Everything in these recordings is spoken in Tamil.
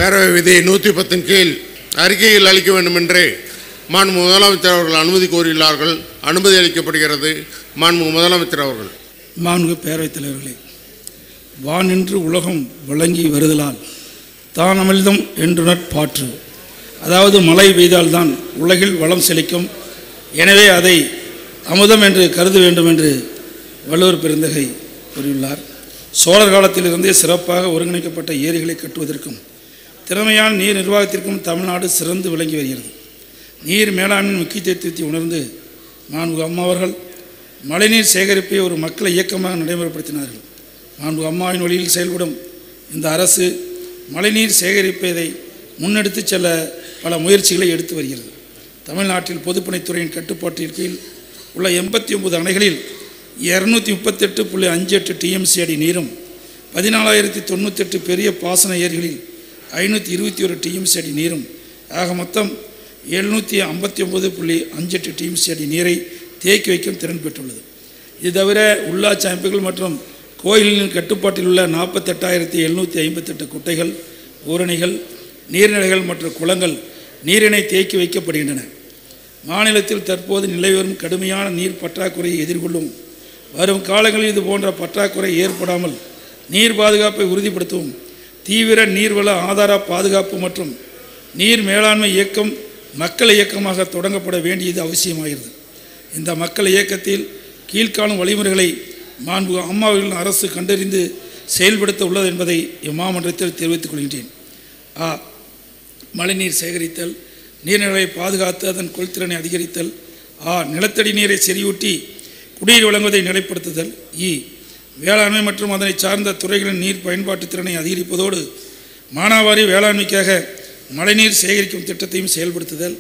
பேரவை விதி நூற்றி பத்தின் கீழ் அறிக்கையில் அளிக்க வேண்டும் என்று மாண்பு முதலமைச்சர் அவர்கள் அனுமதி கோரியுள்ளார்கள் அனுமதி அளிக்கப்படுகிறது மாண்பு முதலமைச்சர் அவர்கள் மாண்பு பேரவைத் தலைவர்களே வானின்று உலகம் விளங்கி வருதலால் தான் அமிழ்தம் என்றுணர் பாற்று அதாவது மழை பெய்தால்தான் உலகில் வளம் செழிக்கும் எனவே அதை அமுதம் என்று கருத வேண்டும் என்று வள்ளுவர் பெருந்தகை கூறியுள்ளார் சோழர் காலத்திலிருந்தே சிறப்பாக ஒருங்கிணைக்கப்பட்ட ஏரிகளை கட்டுவதற்கும் திறமையான நீர் நிர்வாகத்திற்கும் தமிழ்நாடு சிறந்து விளங்கி வருகிறது நீர் மேலாண்மை முக்கியத்துவத்தை உணர்ந்து மாண்பு அம்மா அவர்கள் மழைநீர் சேகரிப்பை ஒரு மக்கள் இயக்கமாக நடைமுறைப்படுத்தினார்கள் மாண்பு அம்மாவின் வழியில் செயல்படும் இந்த அரசு மழைநீர் சேகரிப்பதை முன்னெடுத்துச் செல்ல பல முயற்சிகளை எடுத்து வருகிறது தமிழ்நாட்டில் பொதுப்பணித்துறையின் கட்டுப்பாட்டின் கீழ் உள்ள எண்பத்தி ஒன்பது அணைகளில் இரநூத்தி முப்பத்தெட்டு புள்ளி அஞ்சு எட்டு டிஎம்சி அடி நீரும் பதினாலாயிரத்தி தொண்ணூத்தெட்டு பெரிய பாசன ஏரிகளில் ஐநூற்றி இருபத்தி ஒரு டிஎம்சி அடி நீரும் ஆக மொத்தம் எழுநூற்றி ஐம்பத்தி ஒம்பது புள்ளி அஞ்சு எட்டு டிஎம்சி அடி நீரை தேக்கி வைக்கும் திறன் பெற்றுள்ளது இது தவிர உள்ளாட்சி அமைப்புகள் மற்றும் கோயில்களின் கட்டுப்பாட்டில் உள்ள நாற்பத்தெட்டாயிரத்தி எழுநூற்றி ஐம்பத்தெட்டு குட்டைகள் ஊரணிகள் நீர்நிலைகள் மற்றும் குளங்கள் நீரினை தேக்கி வைக்கப்படுகின்றன மாநிலத்தில் தற்போது நிலை வரும் கடுமையான நீர் பற்றாக்குறையை எதிர்கொள்ளும் வரும் காலங்களில் இது போன்ற பற்றாக்குறை ஏற்படாமல் நீர் பாதுகாப்பை உறுதிப்படுத்தவும் தீவிர நீர்வள ஆதார பாதுகாப்பு மற்றும் நீர் மேலாண்மை இயக்கம் மக்கள் இயக்கமாக தொடங்கப்பட வேண்டியது அவசியமாகிறது இந்த மக்கள் இயக்கத்தில் கீழ்காணும் வழிமுறைகளை மாண்பு அம்மாவின் அரசு கண்டறிந்து செயல்படுத்த உள்ளது என்பதை இம்மாமன்றத்தில் தெரிவித்துக் கொள்கின்றேன் ஆ மழைநீர் சேகரித்தல் நீர்நிலையை பாதுகாத்து அதன் கொள்திறனை அதிகரித்தல் ஆ நிலத்தடி நீரை செறிவூட்டி குடிநீர் வழங்குவதை நிலைப்படுத்துதல் இ வேளாண்மை மற்றும் அதனை சார்ந்த துறைகளின் நீர் பயன்பாட்டு திறனை அதிகரிப்பதோடு மானாவாரி வேளாண்மைக்காக மழைநீர் சேகரிக்கும் திட்டத்தையும் செயல்படுத்துதல்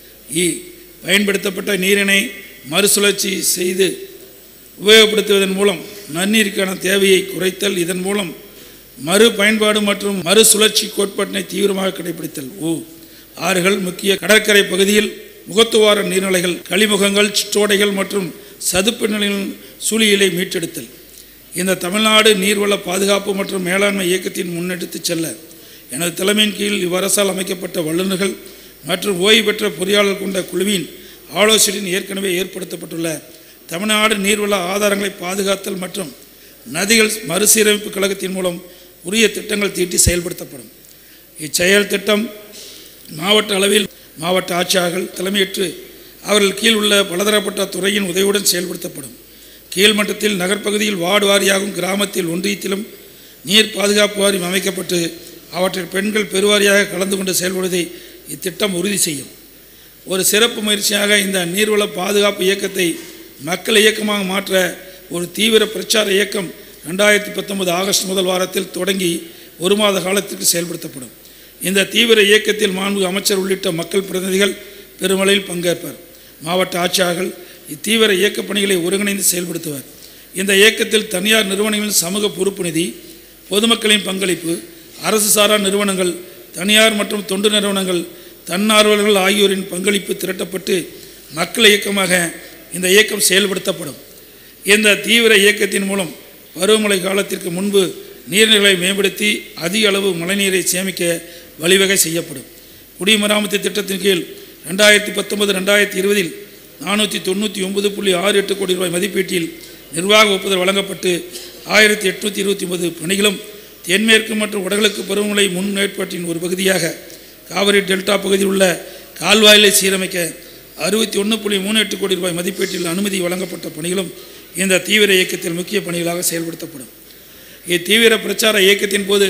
இ பயன்படுத்தப்பட்ட நீரினை மறுசுழற்சி செய்து உபயோகப்படுத்துவதன் மூலம் நன்னீருக்கான தேவையை குறைத்தல் இதன் மூலம் மறு பயன்பாடு மற்றும் மறுசுழற்சி கோட்பாட்டினை தீவிரமாக கடைபிடித்தல் ஓ ஆறுகள் முக்கிய கடற்கரை பகுதியில் முகத்துவார நீர்நிலைகள் கழிமுகங்கள் சிற்றோடைகள் மற்றும் சதுப்பு நிலைகளின் சூழியலை மீட்டெடுத்தல் இந்த தமிழ்நாடு நீர்வள பாதுகாப்பு மற்றும் மேலாண்மை இயக்கத்தின் முன்னெடுத்துச் செல்ல எனது தலைமையின் கீழ் இவ்வரசால் அமைக்கப்பட்ட வல்லுநர்கள் மற்றும் ஓய்வு பெற்ற பொறியாளர் கொண்ட குழுவின் ஆலோசனையின் ஏற்கனவே ஏற்படுத்தப்பட்டுள்ள தமிழ்நாடு நீர்வள ஆதாரங்களை பாதுகாத்தல் மற்றும் நதிகள் மறுசீரமைப்பு கழகத்தின் மூலம் உரிய திட்டங்கள் தீட்டி செயல்படுத்தப்படும் இச்செயல் திட்டம் மாவட்ட அளவில் மாவட்ட ஆட்சியாளர்கள் தலைமையேற்று அவர்கள் கீழ் உள்ள பலதரப்பட்ட துறையின் உதவியுடன் செயல்படுத்தப்படும் கீழ்மட்டத்தில் நகர்ப்பகுதியில் வார்டு வாரியாகவும் கிராமத்தில் ஒன்றியத்திலும் நீர் பாதுகாப்பு வாரியம் அமைக்கப்பட்டு அவற்றில் பெண்கள் பெருவாரியாக கலந்து கொண்டு செயல்படுவதை இத்திட்டம் உறுதி செய்யும் ஒரு சிறப்பு முயற்சியாக இந்த நீர்வள பாதுகாப்பு இயக்கத்தை மக்கள் இயக்கமாக மாற்ற ஒரு தீவிர பிரச்சார இயக்கம் ரெண்டாயிரத்தி பத்தொன்பது ஆகஸ்ட் முதல் வாரத்தில் தொடங்கி ஒரு மாத காலத்திற்கு செயல்படுத்தப்படும் இந்த தீவிர இயக்கத்தில் மாண்பு அமைச்சர் உள்ளிட்ட மக்கள் பிரதிநிதிகள் பெருமளவில் பங்கேற்பர் மாவட்ட ஆட்சியாளர்கள் இத்தீவிர இயக்கப் பணிகளை ஒருங்கிணைந்து செயல்படுத்துவர் இந்த இயக்கத்தில் தனியார் நிறுவனங்களின் சமூக பொறுப்பு நிதி பொதுமக்களின் பங்களிப்பு அரசு சாரா நிறுவனங்கள் தனியார் மற்றும் தொண்டு நிறுவனங்கள் தன்னார்வலர்கள் ஆகியோரின் பங்களிப்பு திரட்டப்பட்டு மக்கள் இயக்கமாக இந்த இயக்கம் செயல்படுத்தப்படும் இந்த தீவிர இயக்கத்தின் மூலம் பருவமழை காலத்திற்கு முன்பு நீர்நிலைகளை மேம்படுத்தி அதிக அளவு மழைநீரை சேமிக்க வழிவகை செய்யப்படும் குடிமராமத்து திட்டத்தின் கீழ் ரெண்டாயிரத்தி பத்தொன்பது ரெண்டாயிரத்தி இருபதில் நானூற்றி தொண்ணூற்றி ஒன்பது புள்ளி ஆறு எட்டு கோடி ரூபாய் மதிப்பீட்டில் நிர்வாக ஒப்புதல் வழங்கப்பட்டு ஆயிரத்தி எட்நூற்றி இருபத்தி ஒன்பது பணிகளும் தென்மேற்கு மற்றும் வடகிழக்கு பருவமழை முன்னேற்பாட்டின் ஒரு பகுதியாக காவிரி டெல்டா பகுதியில் உள்ள கால்வாயிலை சீரமைக்க அறுபத்தி ஒன்று புள்ளி மூணு எட்டு கோடி ரூபாய் மதிப்பீட்டில் அனுமதி வழங்கப்பட்ட பணிகளும் இந்த தீவிர இயக்கத்தில் முக்கிய பணிகளாக செயல்படுத்தப்படும் இத்தீவிர பிரச்சார இயக்கத்தின் போது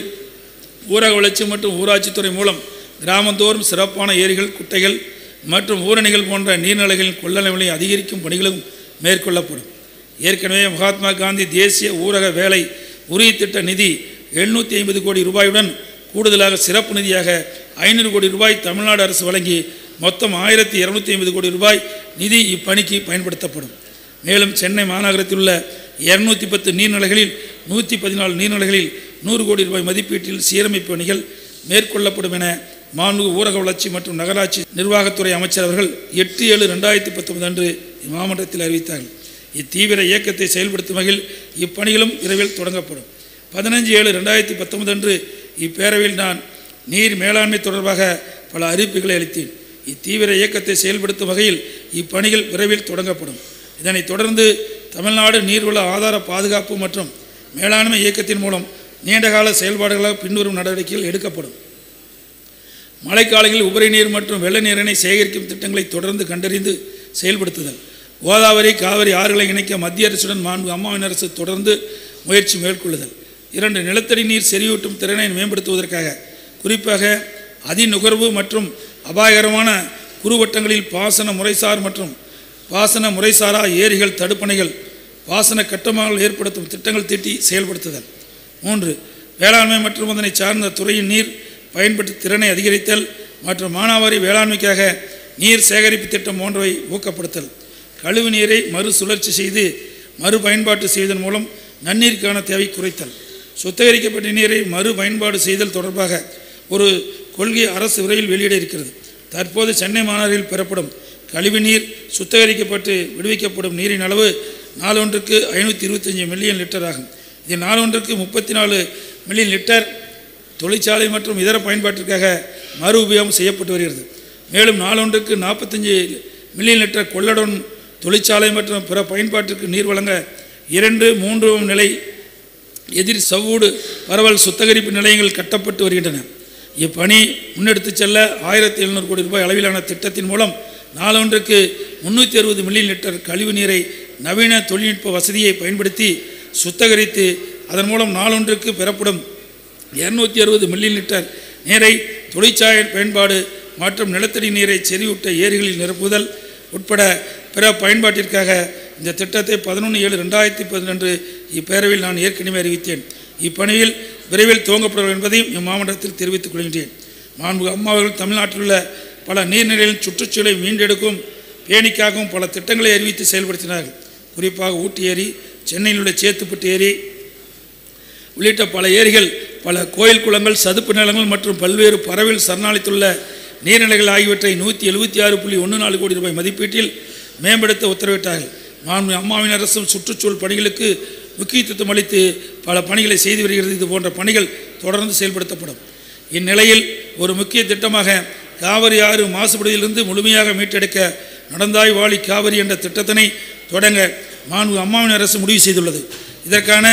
ஊரக வளர்ச்சி மற்றும் ஊராட்சித்துறை மூலம் கிராமந்தோறும் சிறப்பான ஏரிகள் குட்டைகள் மற்றும் ஊரணிகள் போன்ற நீர்நிலைகளின் கொள்ளளவுகளை அதிகரிக்கும் பணிகளும் மேற்கொள்ளப்படும் ஏற்கனவே மகாத்மா காந்தி தேசிய ஊரக வேலை உறுதி திட்ட நிதி எழுநூற்றி ஐம்பது கோடி ரூபாயுடன் கூடுதலாக சிறப்பு நிதியாக ஐநூறு கோடி ரூபாய் தமிழ்நாடு அரசு வழங்கி மொத்தம் ஆயிரத்தி இரநூத்தி ஐம்பது கோடி ரூபாய் நிதி இப்பணிக்கு பயன்படுத்தப்படும் மேலும் சென்னை மாநகரத்தில் உள்ள இரநூத்தி பத்து நீர்நிலைகளில் நூற்றி பதினாலு நீர்நிலைகளில் நூறு கோடி ரூபாய் மதிப்பீட்டில் சீரமைப்பு பணிகள் மேற்கொள்ளப்படும் என மாண்பு ஊரக வளர்ச்சி மற்றும் நகராட்சி நிர்வாகத்துறை அமைச்சர் அவர்கள் எட்டு ஏழு ரெண்டாயிரத்தி பத்தொன்பது அன்று இம்மாமன்றத்தில் அறிவித்தார்கள் இத்தீவிர இயக்கத்தை செயல்படுத்தும் வகையில் இப்பணிகளும் விரைவில் தொடங்கப்படும் பதினஞ்சு ஏழு ரெண்டாயிரத்தி பத்தொன்பது அன்று இப்பேரவையில் நான் நீர் மேலாண்மை தொடர்பாக பல அறிவிப்புகளை அளித்தேன் இத்தீவிர இயக்கத்தை செயல்படுத்தும் வகையில் இப்பணிகள் விரைவில் தொடங்கப்படும் இதனைத் தொடர்ந்து தமிழ்நாடு நீர்வள ஆதார பாதுகாப்பு மற்றும் மேலாண்மை இயக்கத்தின் மூலம் நீண்டகால செயல்பாடுகளாக பின்வரும் நடவடிக்கைகள் எடுக்கப்படும் மழைக்காலங்களில் உபரி நீர் மற்றும் வெள்ள நீரினை சேகரிக்கும் திட்டங்களை தொடர்ந்து கண்டறிந்து செயல்படுத்துதல் கோதாவரி காவிரி ஆறுகளை இணைக்க மத்திய அரசுடன் மாண்பு அம்மாவின் அரசு தொடர்ந்து முயற்சி மேற்கொள்ளுதல் இரண்டு நிலத்தடி நீர் செறிவூட்டும் திறனை மேம்படுத்துவதற்காக குறிப்பாக அதிநுகர்வு மற்றும் அபாயகரமான குறுவட்டங்களில் பாசன முறைசார் மற்றும் பாசன முறைசாரா ஏரிகள் தடுப்பணைகள் பாசன கட்டுமானங்கள் ஏற்படுத்தும் திட்டங்கள் தீட்டி செயல்படுத்துதல் மூன்று வேளாண்மை மற்றும் அதனை சார்ந்த துறையின் நீர் பயன்படுத்தி திறனை அதிகரித்தல் மற்றும் மானாவாரி வேளாண்மைக்காக நீர் சேகரிப்பு திட்டம் போன்றவை ஊக்கப்படுத்தல் கழிவு நீரை மறுசுழற்சி செய்து மறுபயன்பாட்டு செய்வதன் மூலம் நன்னீருக்கான தேவை குறைத்தல் சுத்திகரிக்கப்பட்ட நீரை மறு பயன்பாடு செய்தல் தொடர்பாக ஒரு கொள்கை அரசு விரைவில் வெளியிட இருக்கிறது தற்போது சென்னை மாநகரில் பெறப்படும் கழிவு நீர் சுத்திகரிக்கப்பட்டு விடுவிக்கப்படும் நீரின் அளவு நாளொன்றுக்கு ஐநூற்றி இருபத்தஞ்சி மில்லியன் லிட்டர் ஆகும் இதில் நாளொன்றுக்கு முப்பத்தி நாலு மில்லியன் லிட்டர் தொழிற்சாலை மற்றும் இதர பயன்பாட்டிற்காக மறு உபயோகம் செய்யப்பட்டு வருகிறது மேலும் நாளொன்றுக்கு நாற்பத்தஞ்சு மில்லியன் லிட்டர் கொள்ளடன் தொழிற்சாலை மற்றும் பிற பயன்பாட்டிற்கு நீர் வழங்க இரண்டு மூன்று நிலை எதிர் சவ்வூடு பரவல் சுத்திகரிப்பு நிலையங்கள் கட்டப்பட்டு வருகின்றன இப்பணி முன்னெடுத்துச் செல்ல ஆயிரத்தி எழுநூறு கோடி ரூபாய் அளவிலான திட்டத்தின் மூலம் நாளொன்றுக்கு முந்நூற்றி அறுபது மில்லியன் லிட்டர் கழிவு நீரை நவீன தொழில்நுட்ப வசதியை பயன்படுத்தி சுத்திகரித்து அதன் மூலம் நாளொன்றுக்கு பெறப்படும் இரநூத்தி அறுபது மில்லியன் லிட்டர் நீரை தொழிற்சாலை பயன்பாடு மற்றும் நிலத்தடி நீரை செறிவூட்ட ஏரிகளில் நிரப்புதல் உட்பட பிற பயன்பாட்டிற்காக இந்த திட்டத்தை பதினொன்று ஏழு ரெண்டாயிரத்தி பதினொன்று இப்பேரவையில் நான் ஏற்கனவே அறிவித்தேன் இப்பணியில் விரைவில் துவங்கப்படும் என்பதையும் இம்மாவட்டத்தில் தெரிவித்துக் கொள்கின்றேன் மாண்பு அம்மா அவர்கள் தமிழ்நாட்டில் உள்ள பல நீர்நிலைகளின் சுற்றுச்சூழலை மீண்டெடுக்கும் பேணிக்காகவும் பல திட்டங்களை அறிவித்து செயல்படுத்தினார்கள் குறிப்பாக ஊட்டி ஏரி சென்னையில் உள்ள சேத்துப்பட்டு ஏரி உள்ளிட்ட பல ஏரிகள் பல கோயில் குளங்கள் சதுப்பு நிலங்கள் மற்றும் பல்வேறு பறவைகள் சரணாலயத்துள்ள நீர்நிலைகள் ஆகியவற்றை நூற்றி எழுபத்தி ஆறு புள்ளி ஒன்று நாலு கோடி ரூபாய் மதிப்பீட்டில் மேம்படுத்த உத்தரவிட்டார்கள் மாண்பு அம்மாவின் அரசும் சுற்றுச்சூழல் பணிகளுக்கு முக்கியத்துவம் அளித்து பல பணிகளை செய்து வருகிறது இது போன்ற பணிகள் தொடர்ந்து செயல்படுத்தப்படும் இந்நிலையில் ஒரு முக்கிய திட்டமாக காவிரி ஆறு மாசுபடுவதிலிருந்து முழுமையாக மீட்டெடுக்க நடந்தாய் வாழி காவிரி என்ற திட்டத்தினை தொடங்க மாண்பு அம்மாவின் அரசு முடிவு செய்துள்ளது இதற்கான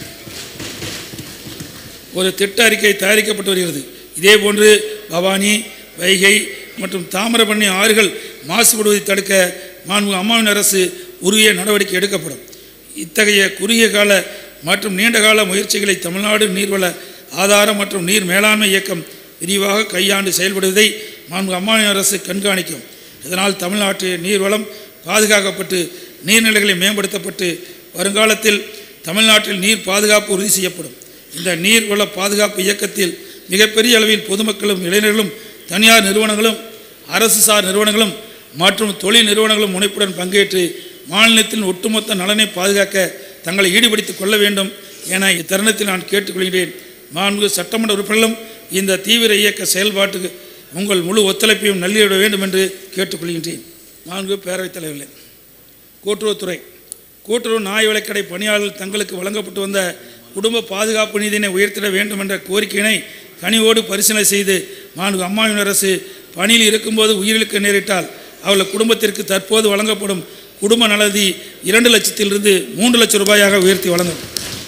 ஒரு திட்ட அறிக்கை தயாரிக்கப்பட்டு வருகிறது இதேபோன்று பவானி வைகை மற்றும் தாமிரபரணி ஆறுகள் மாசுபடுவதை தடுக்க மாண்பு அம்மாவின் அரசு உரிய நடவடிக்கை எடுக்கப்படும் இத்தகைய குறுகிய கால மற்றும் நீண்டகால முயற்சிகளை தமிழ்நாடு நீர்வள ஆதாரம் மற்றும் நீர் மேலாண்மை இயக்கம் விரிவாக கையாண்டு செயல்படுவதை மாண்பு அம்மாவின் அரசு கண்காணிக்கும் இதனால் தமிழ்நாட்டு நீர்வளம் பாதுகாக்கப்பட்டு நீர்நிலைகளை மேம்படுத்தப்பட்டு வருங்காலத்தில் தமிழ்நாட்டில் நீர் பாதுகாப்பு உறுதி செய்யப்படும் இந்த நீர்வள பாதுகாப்பு இயக்கத்தில் மிகப்பெரிய அளவில் பொதுமக்களும் இளைஞர்களும் தனியார் நிறுவனங்களும் அரசு சார் நிறுவனங்களும் மற்றும் தொழில் நிறுவனங்களும் முனைப்புடன் பங்கேற்று மாநிலத்தின் ஒட்டுமொத்த நலனை பாதுகாக்க தங்களை ஈடுபடுத்திக் கொள்ள வேண்டும் என இத்தருணத்தில் நான் கேட்டுக்கொள்கிறேன் மாண்பு சட்டமன்ற உறுப்பினர்களும் இந்த தீவிர இயக்க செயல்பாட்டுக்கு உங்கள் முழு ஒத்துழைப்பையும் நல்கிவிட வேண்டும் என்று கேட்டுக்கொள்கின்றேன் நான்கு பேரவைத் தலைவர்களே கூட்டுறவுத்துறை கூட்டுறவு நாய் விலைக்கடை பணியாளர்கள் தங்களுக்கு வழங்கப்பட்டு வந்த குடும்ப பாதுகாப்பு நிதியினை உயர்த்திட வேண்டும் என்ற கோரிக்கையினை கனிவோடு பரிசீலனை செய்து மாண்பு அம்மாவின் அரசு பணியில் இருக்கும்போது உயிரிழக்க நேரிட்டால் அவர்கள் குடும்பத்திற்கு தற்போது வழங்கப்படும் குடும்ப நலதி இரண்டு லட்சத்திலிருந்து மூன்று லட்சம் ரூபாயாக உயர்த்தி வழங்கும்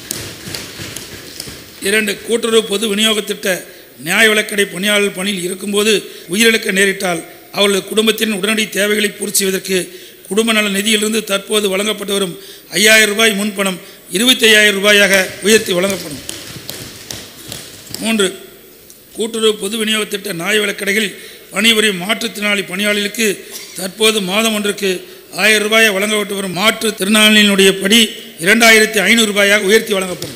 இரண்டு கூட்டுறவு பொது விநியோக திட்ட நியாய விலக்கடை பணியாளர் பணியில் இருக்கும்போது உயிரிழக்க நேரிட்டால் அவர்களது குடும்பத்தின் உடனடி தேவைகளை பூர்த்தி செய்வதற்கு குடும்ப நல நிதியிலிருந்து தற்போது வழங்கப்பட்டு வரும் ஐயாயிரம் ரூபாய் முன்பணம் இருபத்தி ஐயாயிரம் ரூபாயாக உயர்த்தி வழங்கப்படும் மூன்று கூட்டுறவு பொது விநியோக திட்ட நியாய விலக்கடைகளில் பணிபுரியும் மாற்றுத்திறனாளி பணியாளர்களுக்கு தற்போது மாதம் ஒன்றுக்கு ஆயிரம் ரூபாயை வழங்கப்பட்டு வரும் மாற்றுத்திறனாளியினுடைய படி இரண்டாயிரத்தி ஐநூறு ரூபாயாக உயர்த்தி வழங்கப்படும்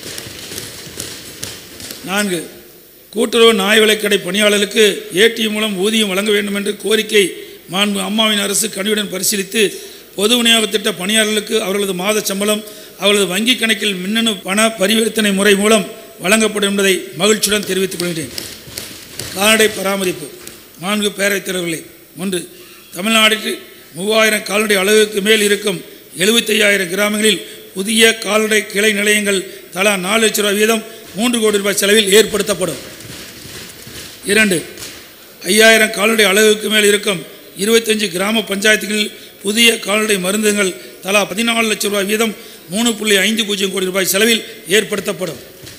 நான்கு கூட்டுறவு நாய் விலைக்கடை பணியாளர்களுக்கு ஏடிஎம் மூலம் ஊதியம் வழங்க வேண்டும் என்று கோரிக்கை மாண்பு அம்மாவின் அரசு கனிவுடன் பரிசீலித்து பொது விநியோக திட்ட பணியாளர்களுக்கு அவர்களது மாத சம்பளம் அவர்களது வங்கி கணக்கில் மின்னணு பண பரிவர்த்தனை முறை மூலம் வழங்கப்படும் என்பதை மகிழ்ச்சியுடன் தெரிவித்துக் கொள்கிறேன் கால்நடை பராமரிப்பு நான்கு பேரவைத் தலைவர்களே ஒன்று தமிழ்நாட்டில் மூவாயிரம் கால்நடை அளவுக்கு மேல் இருக்கும் எழுபத்தையாயிரம் கிராமங்களில் புதிய கால்நடை கிளை நிலையங்கள் தலா நாலு லட்சம் ரூபாய் வீதம் மூன்று கோடி ரூபாய் செலவில் ஏற்படுத்தப்படும் இரண்டு ஐயாயிரம் கால்நடை அளவுக்கு மேல் இருக்கும் இருபத்தஞ்சு கிராம பஞ்சாயத்துகளில் புதிய கால்நடை மருந்துகள் தலா பதினாலு லட்சம் ரூபாய் வீதம் மூணு புள்ளி ஐந்து பூஜ்ஜியம் கோடி ரூபாய் செலவில் ஏற்படுத்தப்படும்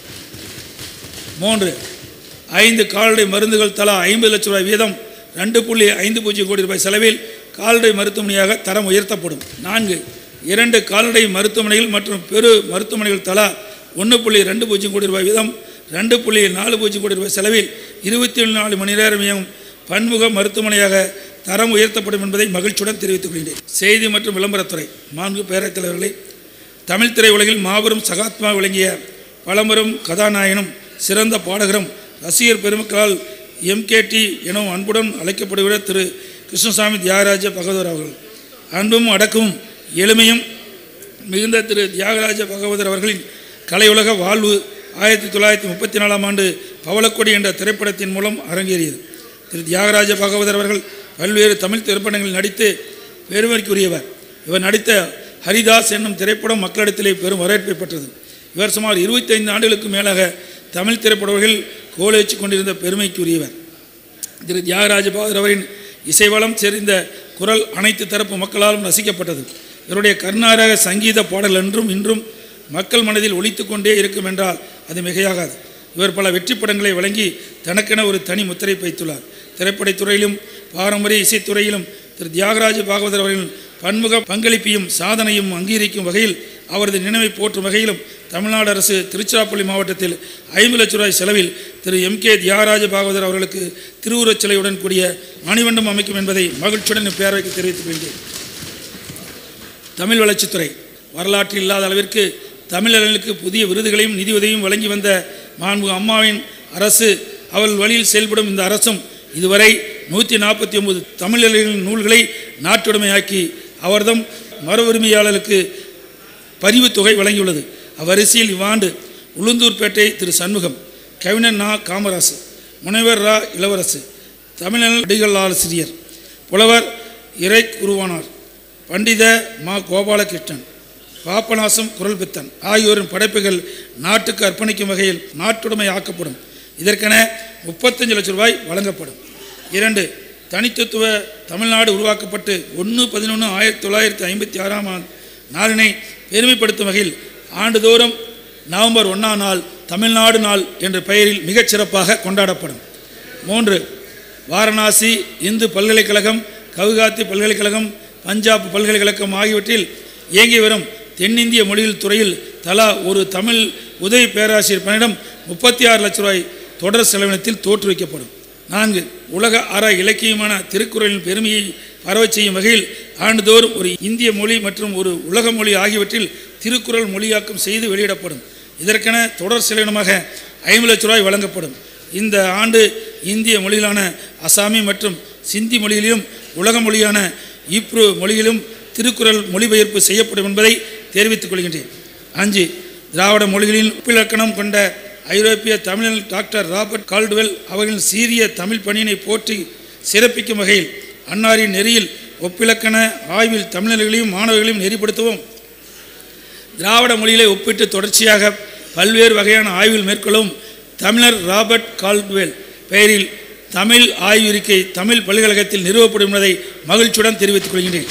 மூன்று ஐந்து கால்நடை மருந்துகள் தலா ஐம்பது லட்சம் ரூபாய் வீதம் ரெண்டு புள்ளி ஐந்து பூஜ்ஜியம் கோடி ரூபாய் செலவில் கால்நடை மருத்துவமனையாக தரம் உயர்த்தப்படும் நான்கு இரண்டு கால்நடை மருத்துவமனைகள் மற்றும் பெரு மருத்துவமனைகள் தலா ஒன்று புள்ளி ரெண்டு பூஜ்ஜியம் கோடி ரூபாய் வீதம் ரெண்டு புள்ளி நாலு பூஜ்ஜியம் கோடி ரூபாய் செலவில் இருபத்தி நாலு மணி நேரம் இயங்கும் பன்முக மருத்துவமனையாக தரம் உயர்த்தப்படும் என்பதை மகிழ்ச்சியுடன் தெரிவித்துக் கொள்கிறேன் செய்தி மற்றும் விளம்பரத்துறை நான்கு பேரவைத் தலைவர்களை தமிழ் திரையுலகில் மாபெரும் சகாத்மா விளங்கிய பழம்பெரும் கதாநாயகனும் சிறந்த பாடகரும் ரசிகர் பெருமக்களால் எம்கேடி எனவும் அன்புடன் அழைக்கப்படுகிற திரு கிருஷ்ணசாமி தியாகராஜ பகவதர் அவர்கள் அன்பும் அடக்கமும் எளிமையும் மிகுந்த திரு தியாகராஜ பகவதர் அவர்களின் கலையுலக வாழ்வு ஆயிரத்தி தொள்ளாயிரத்தி முப்பத்தி நாலாம் ஆண்டு பவளக்கொடி என்ற திரைப்படத்தின் மூலம் அரங்கேறியது திரு தியாகராஜ பகவதர் அவர்கள் பல்வேறு தமிழ் திரைப்படங்களில் நடித்து பெருமைக்குரியவர் இவர் நடித்த ஹரிதாஸ் என்னும் திரைப்படம் மக்களிடத்திலே பெரும் வரவேற்பை பெற்றது இவர் சுமார் 25 ஆண்டுகளுக்கு மேலாக தமிழ் திரைப்படங்கள் கோலேச்சு கொண்டிருந்த பெருமைக்குரியவர் திரு தியாகராஜ பகவதர் அவரின் இசைவளம் செறிந்த குரல் அனைத்து தரப்பு மக்களாலும் ரசிக்கப்பட்டது இவருடைய கர்நாடக சங்கீத பாடல் என்றும் இன்றும் மக்கள் மனதில் ஒலித்து கொண்டே இருக்கும் என்றால் அது மிகையாகாது இவர் பல வெற்றி படங்களை வழங்கி தனக்கென ஒரு தனி முத்திரை வைத்துள்ளார் திரைப்படத் துறையிலும் பாரம்பரிய இசைத்துறையிலும் திரு தியாகராஜ பாகவதர் அவர்களின் பன்முக பங்களிப்பையும் சாதனையும் அங்கீகரிக்கும் வகையில் அவரது நினைவை போற்றும் வகையிலும் தமிழ்நாடு அரசு திருச்சிராப்பள்ளி மாவட்டத்தில் ஐம்பது லட்சம் ரூபாய் செலவில் திரு எம் கே தியாகராஜ பாகவதர் அவர்களுக்கு திருவுருவச் சிலையுடன் கூடிய மணிமண்டபம் அமைக்கும் என்பதை மகிழ்ச்சியுடன் இப்பேரவைக்கு தெரிவித்துக் கொள்கிறேன் தமிழ் வளர்ச்சித்துறை வரலாற்றில் இல்லாத அளவிற்கு தமிழர்களுக்கு புதிய விருதுகளையும் நிதியுதவியும் வழங்கி வந்த மாண்புமிகு அம்மாவின் அரசு அவள் வழியில் செயல்படும் இந்த அரசும் இதுவரை நூற்றி நாற்பத்தி ஒன்பது தமிழர்களின் நூல்களை நாட்டுடைமையாக்கி அவர்தம் மறு உரிமையாளருக்கு பரிவுத் தொகை வழங்கியுள்ளது அவ்வரிசையில் இவ்வாண்டு உளுந்தூர்பேட்டை திரு சண்முகம் கவிஞர் நா காமராசு முனைவர் ரா இளவரசு தமிழர் அடிகள் ஆசிரியர் புலவர் இறை குருவானார் பண்டித மா கோபாலகிருஷ்ணன் பாப்பநாசம் குரல் பித்தன் ஆகியோரின் படைப்புகள் நாட்டுக்கு அர்ப்பணிக்கும் வகையில் நாட்டுடைமை ஆக்கப்படும் இதற்கென முப்பத்தஞ்சு லட்சம் ரூபாய் வழங்கப்படும் இரண்டு தனித்துவ தமிழ்நாடு உருவாக்கப்பட்டு ஒன்று பதினொன்று ஆயிரத்தி தொள்ளாயிரத்தி ஐம்பத்தி ஆறாம் ஆண்டு நாளினை பெருமைப்படுத்தும் வகையில் ஆண்டுதோறும் நவம்பர் ஒன்றாம் நாள் தமிழ்நாடு நாள் என்ற பெயரில் மிகச் சிறப்பாக கொண்டாடப்படும் மூன்று வாரணாசி இந்து பல்கலைக்கழகம் கவுகாத்தி பல்கலைக்கழகம் பஞ்சாப் பல்கலைக்கழகம் ஆகியவற்றில் இயங்கி வரும் தென்னிந்திய மொழியில் துறையில் தலா ஒரு தமிழ் உதவி பேராசிரியர் பணியிடம் முப்பத்தி ஆறு லட்ச ரூபாய் தொடர் செலவினத்தில் தோற்றுவிக்கப்படும் நான்கு உலக அற இலக்கியமான திருக்குறளின் பெருமையை பரவச் செய்யும் வகையில் ஆண்டுதோறும் ஒரு இந்திய மொழி மற்றும் ஒரு உலக மொழி ஆகியவற்றில் திருக்குறள் மொழியாக்கம் செய்து வெளியிடப்படும் இதற்கென தொடர் செலவினமாக ஐம்பது லட்ச ரூபாய் வழங்கப்படும் இந்த ஆண்டு இந்திய மொழிகளான அசாமி மற்றும் சிந்தி மொழியிலும் உலக மொழியான ஈப்ரு மொழியிலும் திருக்குறள் மொழிபெயர்ப்பு செய்யப்படும் என்பதை தெரிவித்துக் கொள்கின்றேன் அஞ்சு திராவிட மொழிகளில் ஒப்பிலக்கணம் கொண்ட ஐரோப்பிய தமிழர் டாக்டர் ராபர்ட் கால்டுவெல் அவர்களின் சீரிய தமிழ் பணியினை போற்றி சிறப்பிக்கும் வகையில் அன்னாரின் நெறியில் ஒப்பிலக்கண ஆய்வில் தமிழர்களையும் மாணவர்களையும் நெறிப்படுத்தவும் திராவிட மொழிகளை ஒப்பிட்டு தொடர்ச்சியாக பல்வேறு வகையான ஆய்வில் மேற்கொள்ளவும் தமிழர் ராபர்ட் கால்டுவெல் பெயரில் தமிழ் ஆய்விருக்கை தமிழ் பல்கழகத்தில் நிறுவப்படும் என்பதை மகிழ்ச்சியுடன் தெரிவித்துக் கொள்கின்றேன்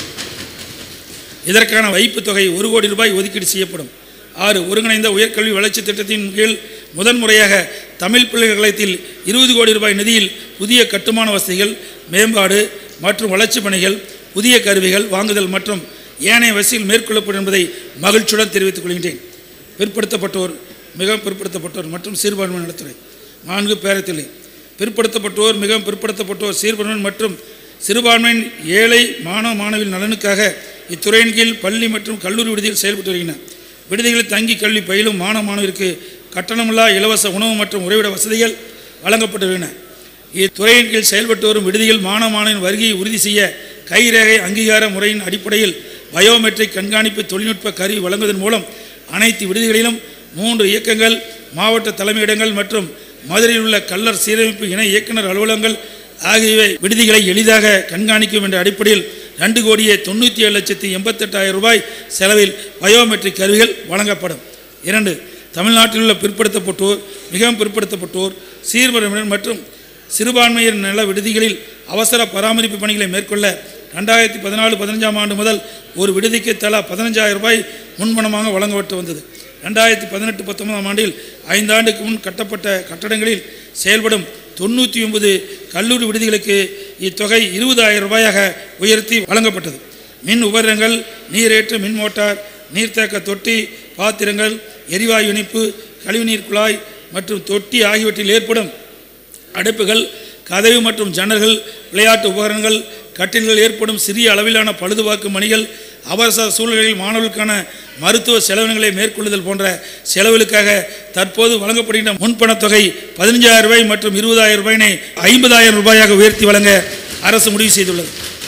இதற்கான வைப்புத் தொகை ஒரு கோடி ரூபாய் ஒதுக்கீடு செய்யப்படும் ஆறு ஒருங்கிணைந்த உயர்கல்வி வளர்ச்சி திட்டத்தின் கீழ் முதன்முறையாக தமிழ் பல்கலைக்கழகத்தில் இருபது கோடி ரூபாய் நிதியில் புதிய கட்டுமான வசதிகள் மேம்பாடு மற்றும் வளர்ச்சிப் பணிகள் புதிய கருவிகள் வாங்குதல் மற்றும் ஏனைய வசதிகள் மேற்கொள்ளப்படும் என்பதை மகிழ்ச்சியுடன் தெரிவித்துக் கொள்கின்றேன் பிற்படுத்தப்பட்டோர் மிகவும் பிற்படுத்தப்பட்டோர் மற்றும் சிறுபான்மை நலத்துறை நான்கு பேரத்திலே பிற்படுத்தப்பட்டோர் மிகவும் பிற்படுத்தப்பட்டோர் சிறுபான்மை மற்றும் சிறுபான்மையின் ஏழை மாணவ மாணவியின் நலனுக்காக இத்துறையின் கீழ் பள்ளி மற்றும் கல்லூரி விடுதியில் செயல்பட்டு வருகின்றன விடுதிகளில் தங்கி கல்வி பயிலும் மாணவ மாணவருக்கு கட்டணமில்லா இலவச உணவு மற்றும் உறைவிட வசதிகள் வழங்கப்பட்டு வருகின்றன இத்துறையின் கீழ் செயல்பட்டு வரும் விடுதியில் மாணவ மாணவின் வருகையை உறுதி செய்ய கைரேகை அங்கீகார முறையின் அடிப்படையில் பயோமெட்ரிக் கண்காணிப்பு தொழில்நுட்ப கருவி வழங்குவதன் மூலம் அனைத்து விடுதிகளிலும் மூன்று இயக்கங்கள் மாவட்ட தலைமையிடங்கள் மற்றும் மதுரையில் உள்ள கல்லர் சீரமைப்பு இணை இயக்குனர் அலுவலகங்கள் ஆகியவை விடுதிகளை எளிதாக கண்காணிக்கும் என்ற அடிப்படையில் ரெண்டு கோடியே தொண்ணூற்றி ஏழு லட்சத்தி எண்பத்தெட்டாயிரம் ரூபாய் செலவில் பயோமெட்ரிக் கருவிகள் வழங்கப்படும் இரண்டு தமிழ்நாட்டில் உள்ள பிற்படுத்தப்பட்டோர் மிகவும் பிற்படுத்தப்பட்டோர் சீர்மரபினர் மற்றும் சிறுபான்மையர் நல விடுதிகளில் அவசர பராமரிப்பு பணிகளை மேற்கொள்ள ரெண்டாயிரத்தி பதினாலு பதினஞ்சாம் ஆண்டு முதல் ஒரு விடுதிக்கு தலா பதினஞ்சாயிரம் ரூபாய் முன்பணமாக வழங்கப்பட்டு வந்தது ரெண்டாயிரத்தி பதினெட்டு பத்தொன்பதாம் ஆண்டில் ஐந்தாண்டுக்கு முன் கட்டப்பட்ட கட்டடங்களில் செயல்படும் தொண்ணூற்றி ஒன்பது கல்லூரி விடுதிகளுக்கு இத்தொகை இருபதாயிரம் ரூபாயாக உயர்த்தி வழங்கப்பட்டது மின் உபகரணங்கள் நீரேற்று மின் மோட்டார் நீர்த்தேக்க தொட்டி பாத்திரங்கள் எரிவாயு இணைப்பு கழிவுநீர் குழாய் மற்றும் தொட்டி ஆகியவற்றில் ஏற்படும் அடுப்புகள் கதவு மற்றும் ஜன்னல்கள் விளையாட்டு உபகரணங்கள் கட்டில்கள் ஏற்படும் சிறிய அளவிலான பழுதுபார்க்கும் பணிகள் அவசர சூழ்நிலையில் மாணவர்களுக்கான மருத்துவ செலவினங்களை மேற்கொள்ளுதல் போன்ற செலவுகளுக்காக தற்போது வழங்கப்படுகின்ற முன்பணத் தொகை பதினஞ்சாயிரம் ரூபாய் மற்றும் இருபதாயிரம் ரூபாயினை ஐம்பதாயிரம் ரூபாயாக உயர்த்தி வழங்க அரசு முடிவு செய்துள்ளது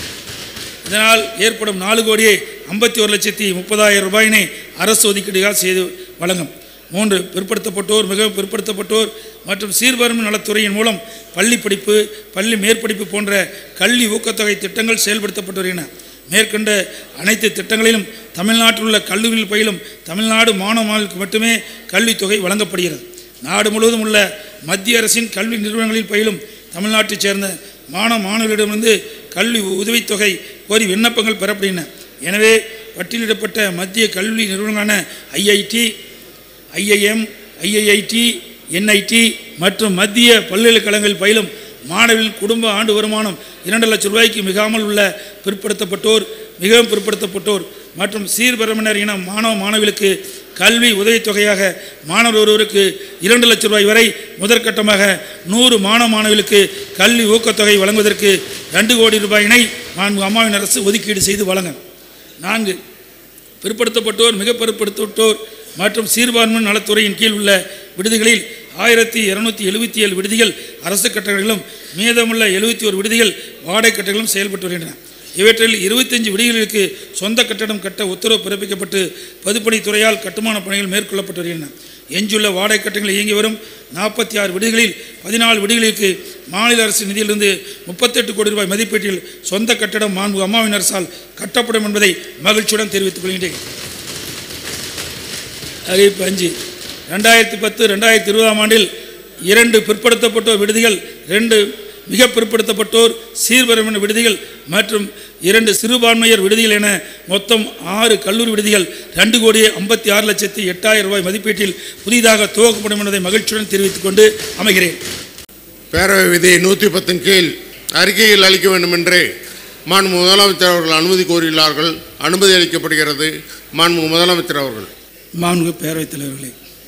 இதனால் ஏற்படும் நாலு கோடியே ஐம்பத்தி ஒரு லட்சத்தி முப்பதாயிரம் ரூபாயினை அரசு ஒதுக்கீடுகள் செய்து வழங்கும் மூன்று பிற்படுத்தப்பட்டோர் மிகவும் பிற்படுத்தப்பட்டோர் மற்றும் சீர்வரும் நலத்துறையின் மூலம் பள்ளி படிப்பு பள்ளி மேற்படிப்பு போன்ற கல்வி ஊக்கத்தொகை திட்டங்கள் செயல்படுத்தப்பட்டு வருகின்றன மேற்கொண்ட அனைத்து திட்டங்களிலும் தமிழ்நாட்டில் உள்ள கல்லூரியில் பயிலும் தமிழ்நாடு மாணவர்களுக்கு மட்டுமே கல்வித் தொகை வழங்கப்படுகிறது நாடு முழுவதும் உள்ள மத்திய அரசின் கல்வி நிறுவனங்களில் பயிலும் தமிழ்நாட்டைச் சேர்ந்த மாணவ மாணவர்களிடமிருந்து கல்வி உதவித்தொகை கோரி விண்ணப்பங்கள் பெறப்படுகின்றன எனவே பட்டியலிடப்பட்ட மத்திய கல்வி நிறுவனங்களான ஐஐடி ஐஐஎம் ஐஐஐடி என்ஐடி மற்றும் மத்திய பல்கலைக்கழகங்களில் பயிலும் மாணவர்களின் குடும்ப ஆண்டு வருமானம் இரண்டு லட்சம் ரூபாய்க்கு மிகாமல் உள்ள பிற்படுத்தப்பட்டோர் மிகவும் பிற்படுத்தப்பட்டோர் மற்றும் சீர்பரம்பினர் இன மாணவ மாணவிகளுக்கு கல்வி உதவித்தொகையாக மாணவர் ஒருவருக்கு இரண்டு லட்சம் ரூபாய் வரை முதற்கட்டமாக நூறு மாணவ மாணவிகளுக்கு கல்வி ஊக்கத்தொகை வழங்குவதற்கு ரெண்டு கோடி ரூபாயினை நான்கு அம்மாவின் அரசு ஒதுக்கீடு செய்து வழங்க நான்கு பிற்படுத்தப்பட்டோர் மிக பிற்படுத்தப்பட்டோர் மற்றும் சிறுபான்மை நலத்துறையின் கீழ் உள்ள விடுதிகளில் ஆயிரத்தி இரநூத்தி எழுபத்தி ஏழு விடுதிகள் அரசு கட்டடங்களும் மீதமுள்ள எழுபத்தி ஒரு விடுதிகள் வாடகை கட்டடங்களும் செயல்பட்டு வருகின்றன இவற்றில் இருபத்தஞ்சு விடுதிகளுக்கு சொந்த கட்டடம் கட்ட உத்தரவு பிறப்பிக்கப்பட்டு பொதுப்பணித்துறையால் கட்டுமான பணிகள் மேற்கொள்ளப்பட்டு வருகின்றன எஞ்சுள்ள வாடகை கட்டடங்கள் இயங்கி வரும் நாற்பத்தி ஆறு விடுதிகளில் பதினாலு விடுதிகளுக்கு மாநில அரசு நிதியிலிருந்து முப்பத்தெட்டு கோடி ரூபாய் மதிப்பீட்டில் சொந்த கட்டடம் மாண்பு அம்மாவின் அரசால் கட்டப்படும் என்பதை மகிழ்ச்சியுடன் தெரிவித்துக் கொள்கின்றேன் அறிவிப்பு அஞ்சு ரெண்டாயிரத்தி பத்து ரெண்டாயிரத்தி இருபதாம் ஆண்டில் இரண்டு பிற்படுத்தப்பட்டோர் விடுதிகள் ரெண்டு மிக பிற்படுத்தப்பட்டோர் சீர்பரமின விடுதிகள் மற்றும் இரண்டு சிறுபான்மையர் விடுதிகள் என மொத்தம் ஆறு கல்லூரி விடுதிகள் ரெண்டு கோடியே ஐம்பத்தி ஆறு லட்சத்தி எட்டாயிரம் ரூபாய் மதிப்பீட்டில் புதிதாக துவக்கப்படும் என்பதை மகிழ்ச்சியுடன் தெரிவித்துக் கொண்டு அமைகிறேன் பேரவை விதி நூற்றி பத்தின் கீழ் அறிக்கையில் அளிக்க வேண்டும் என்று மாண்பு முதலமைச்சர் அவர்கள் அனுமதி கோரியுள்ளார்கள் அனுமதி அளிக்கப்படுகிறது மாண்பு முதலமைச்சர் அவர்கள் மாண்பு பேரவைத் தலைவர்களே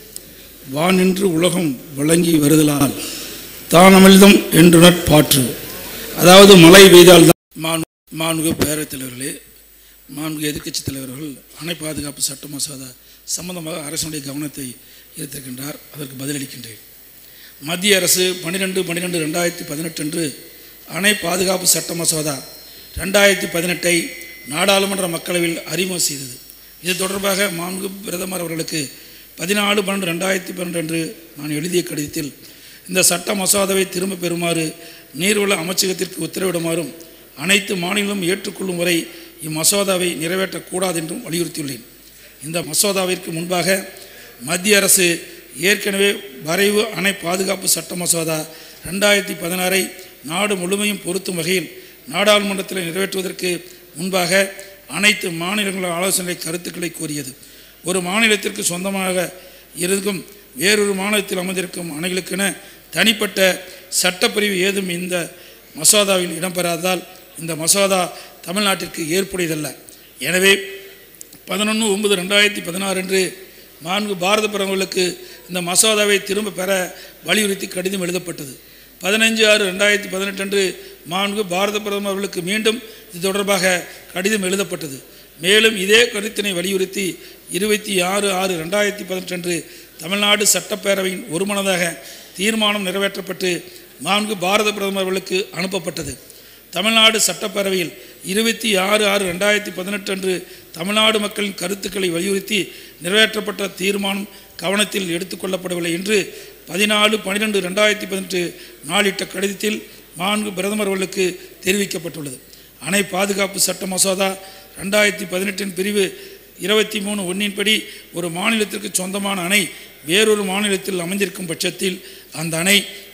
வானின்று உலகம் வழங்கி வருதலால் தானமிழ்தம் என்று பாற்று அதாவது மழை பெய்தால் தான் மாண்பு மாண்பு பேரவைத் தலைவர்களே மாண்பு எதிர்க்கட்சித் தலைவர்கள் அணை பாதுகாப்பு சட்ட மசோதா சம்பந்தமாக அரசனுடைய கவனத்தை ஈர்த்திருக்கின்றார் அதற்கு பதிலளிக்கின்றேன் மத்திய அரசு பன்னிரெண்டு பன்னிரெண்டு ரெண்டாயிரத்தி பதினெட்டு அன்று அணை பாதுகாப்பு சட்ட மசோதா ரெண்டாயிரத்தி பதினெட்டை நாடாளுமன்ற மக்களவையில் அறிமுகம் செய்தது இது தொடர்பாக மாண்பு பிரதமர் அவர்களுக்கு பதினாலு பன்னெண்டு ரெண்டாயிரத்தி பன்னெண்டு அன்று நான் எழுதிய கடிதத்தில் இந்த சட்ட மசோதாவை திரும்ப பெறுமாறு நீர்வள அமைச்சகத்திற்கு உத்தரவிடுமாறும் அனைத்து மாநிலங்களும் ஏற்றுக்கொள்ளும் வரை இம்மசோதாவை நிறைவேற்றக்கூடாது என்றும் வலியுறுத்தியுள்ளேன் இந்த மசோதாவிற்கு முன்பாக மத்திய அரசு ஏற்கனவே வரைவு அணை பாதுகாப்பு சட்ட மசோதா ரெண்டாயிரத்தி பதினாறை நாடு முழுமையும் பொருத்தும் வகையில் நாடாளுமன்றத்தில் நிறைவேற்றுவதற்கு முன்பாக அனைத்து மாநிலங்கள ஆலோசனை கருத்துக்களை கோரியது ஒரு மாநிலத்திற்கு சொந்தமாக இருக்கும் வேறொரு மாநிலத்தில் அமைந்திருக்கும் அணைகளுக்கென தனிப்பட்ட சட்டப்பிரிவு ஏதும் இந்த மசோதாவில் இடம்பெறாததால் இந்த மசோதா தமிழ்நாட்டிற்கு ஏற்புடையதல்ல எனவே பதினொன்று ஒன்பது ரெண்டாயிரத்தி பதினாறு அன்று நான்கு பாரத பிரதமர்களுக்கு இந்த மசோதாவை திரும்ப பெற வலியுறுத்தி கடிதம் எழுதப்பட்டது பதினஞ்சு ஆறு ரெண்டாயிரத்தி பதினெட்டு அன்று நான்கு பாரத பிரதமர்களுக்கு மீண்டும் இது தொடர்பாக கடிதம் எழுதப்பட்டது மேலும் இதே கருத்தினை வலியுறுத்தி இருபத்தி ஆறு ஆறு ரெண்டாயிரத்தி பதினெட்டு அன்று தமிழ்நாடு சட்டப்பேரவையின் ஒருமனதாக தீர்மானம் நிறைவேற்றப்பட்டு நான்கு பாரத பிரதமர்களுக்கு அனுப்பப்பட்டது தமிழ்நாடு சட்டப்பேரவையில் இருபத்தி ஆறு ஆறு ரெண்டாயிரத்தி பதினெட்டு அன்று தமிழ்நாடு மக்களின் கருத்துக்களை வலியுறுத்தி நிறைவேற்றப்பட்ட தீர்மானம் கவனத்தில் எடுத்துக்கொள்ளப்படவில்லை என்று பதினாலு பன்னிரெண்டு ரெண்டாயிரத்தி பதினெட்டு நாளிட்ட கடிதத்தில் நான்கு பிரதமர்களுக்கு தெரிவிக்கப்பட்டுள்ளது அணை பாதுகாப்பு சட்ட மசோதா ரெண்டாயிரத்தி பதினெட்டின் பிரிவு இருபத்தி மூணு ஒன்றின்படி ஒரு மாநிலத்திற்கு சொந்தமான அணை வேறொரு மாநிலத்தில் அமைந்திருக்கும் பட்சத்தில் அந்த அணை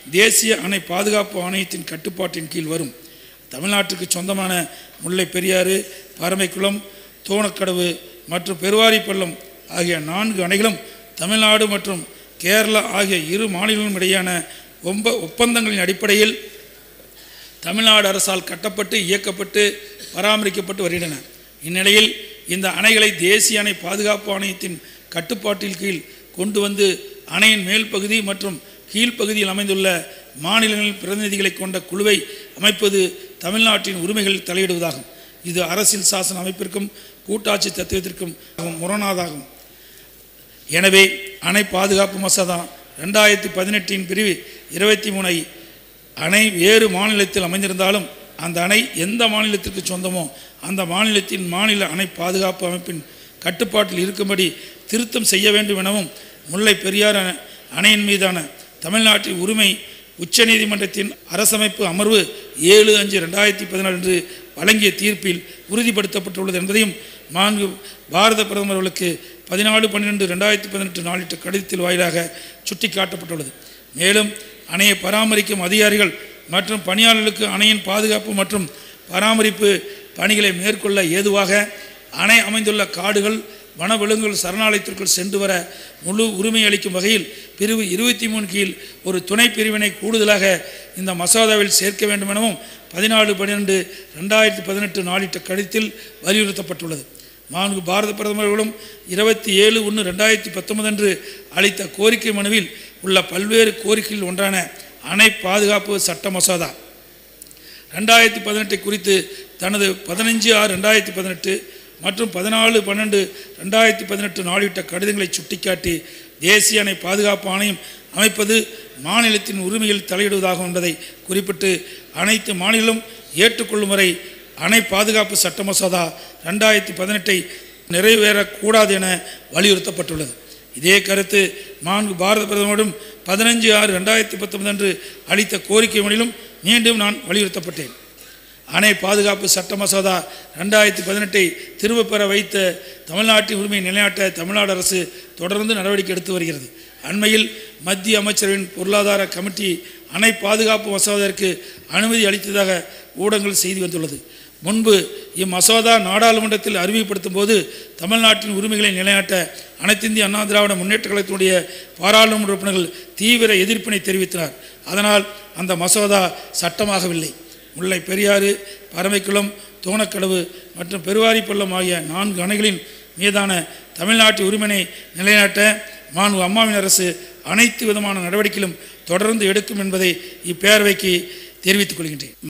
தேசிய அணை பாதுகாப்பு ஆணையத்தின் கட்டுப்பாட்டின் கீழ் வரும் தமிழ்நாட்டுக்கு சொந்தமான முல்லை பெரியாறு பரமைக்குளம் தோணக்கடவு மற்றும் பெருவாரிப்பள்ளம் ஆகிய நான்கு அணைகளும் தமிழ்நாடு மற்றும் கேரளா ஆகிய இரு மாநிலங்களும் இடையேயான ஒம்ப ஒப்பந்தங்களின் அடிப்படையில் தமிழ்நாடு அரசால் கட்டப்பட்டு இயக்கப்பட்டு பராமரிக்கப்பட்டு வருகின்றன இந்நிலையில் இந்த அணைகளை தேசிய அணை பாதுகாப்பு ஆணையத்தின் கட்டுப்பாட்டில் கீழ் கொண்டு வந்து அணையின் மேல் பகுதி மற்றும் கீழ்ப்பகுதியில் அமைந்துள்ள மாநிலங்களின் பிரதிநிதிகளை கொண்ட குழுவை அமைப்பது தமிழ்நாட்டின் உரிமைகளில் தலையிடுவதாகும் இது அரசியல் சாசன அமைப்பிற்கும் கூட்டாட்சி தத்துவத்திற்கும் முரணாதாகும் எனவே அணை பாதுகாப்பு மசோதா ரெண்டாயிரத்தி பதினெட்டின் பிரிவு இருபத்தி மூணை அணை வேறு மாநிலத்தில் அமைந்திருந்தாலும் அந்த அணை எந்த மாநிலத்திற்கு சொந்தமோ அந்த மாநிலத்தின் மாநில அணை பாதுகாப்பு அமைப்பின் கட்டுப்பாட்டில் இருக்கும்படி திருத்தம் செய்ய வேண்டும் எனவும் முல்லை பெரியார் அணை- அணையின் மீதான தமிழ்நாட்டின் உரிமை உச்சநீதிமன்றத்தின் அரசமைப்பு அமர்வு ஏழு அஞ்சு ரெண்டாயிரத்தி பதினாலு அன்று வழங்கிய தீர்ப்பில் உறுதிப்படுத்தப்பட்டுள்ளது என்பதையும் நான்கு பாரத பிரதமர் அவர்களுக்கு பதினாலு பன்னிரெண்டு ரெண்டாயிரத்தி பதினெட்டு நாளிட்ட கடிதத்தில் வாயிலாக சுட்டிக்காட்டப்பட்டுள்ளது மேலும் அணையை பராமரிக்கும் அதிகாரிகள் மற்றும் பணியாளர்களுக்கு அணையின் பாதுகாப்பு மற்றும் பராமரிப்பு பணிகளை மேற்கொள்ள ஏதுவாக அணை அமைந்துள்ள காடுகள் வனவிலங்குகள் சரணாலயத்திற்குள் சென்று வர முழு உரிமை அளிக்கும் வகையில் பிரிவு இருபத்தி மூணு கீழ் ஒரு துணை பிரிவினை கூடுதலாக இந்த மசோதாவில் சேர்க்க வேண்டும் எனவும் பதினாலு பன்னிரெண்டு ரெண்டாயிரத்தி பதினெட்டு நாளிட்ட கடிதத்தில் வலியுறுத்தப்பட்டுள்ளது நான்கு பாரத பிரதமர்களும் இருபத்தி ஏழு ஒன்று ரெண்டாயிரத்தி பத்தொன்பது அன்று அளித்த கோரிக்கை மனுவில் உள்ள பல்வேறு கோரிக்கைகள் ஒன்றான அணை பாதுகாப்பு சட்ட மசோதா ரெண்டாயிரத்தி பதினெட்டை குறித்து தனது பதினஞ்சு ஆறு ரெண்டாயிரத்தி பதினெட்டு மற்றும் பதினாலு பன்னெண்டு ரெண்டாயிரத்தி பதினெட்டு நாளிட்ட கடிதங்களை சுட்டிக்காட்டி தேசிய அணை பாதுகாப்பு ஆணையம் அமைப்பது மாநிலத்தின் உரிமையில் தலையிடுவதாகும் என்பதை குறிப்பிட்டு அனைத்து மாநிலம் ஏற்றுக்கொள்ளும் வரை அணை பாதுகாப்பு சட்ட மசோதா ரெண்டாயிரத்தி பதினெட்டை நிறைவேறக்கூடாது என வலியுறுத்தப்பட்டுள்ளது இதே கருத்து நான்கு பாரத பிரதமரும் பதினஞ்சு ஆறு ரெண்டாயிரத்தி பத்தொன்பது அன்று அளித்த கோரிக்கை மொழியிலும் மீண்டும் நான் வலியுறுத்தப்பட்டேன் அணை பாதுகாப்பு சட்ட மசோதா ரெண்டாயிரத்தி பதினெட்டை திரும்பப் பெற வைத்த தமிழ்நாட்டின் உரிமையை நிலைநாட்ட தமிழ்நாடு அரசு தொடர்ந்து நடவடிக்கை எடுத்து வருகிறது அண்மையில் மத்திய அமைச்சரவின் பொருளாதார கமிட்டி அணை பாதுகாப்பு மசோதாவிற்கு அனுமதி அளித்ததாக ஊடகங்கள் செய்தி வந்துள்ளது முன்பு இம்மசோதா நாடாளுமன்றத்தில் அறிமுகப்படுத்தும் போது தமிழ்நாட்டின் உரிமைகளை நிலைநாட்ட அனைத்திந்திய அண்ணா திராவிட முன்னேற்ற கழகத்தினுடைய பாராளுமன்ற உறுப்பினர்கள் தீவிர எதிர்ப்பினை தெரிவித்தனர் அதனால் அந்த மசோதா சட்டமாகவில்லை முல்லை பெரியாறு பரமைக்குளம் தோணக்கடவு மற்றும் பெருவாரிப்பள்ளம் ஆகிய நான்கு அணைகளின் மீதான தமிழ்நாட்டு உரிமையை நிலைநாட்ட மாண்பு அம்மாவின் அரசு அனைத்து விதமான நடவடிக்கைகளும் தொடர்ந்து எடுக்கும் என்பதை இப்பேரவைக்கு தெரிவித்துக் கொள்கின்றேன்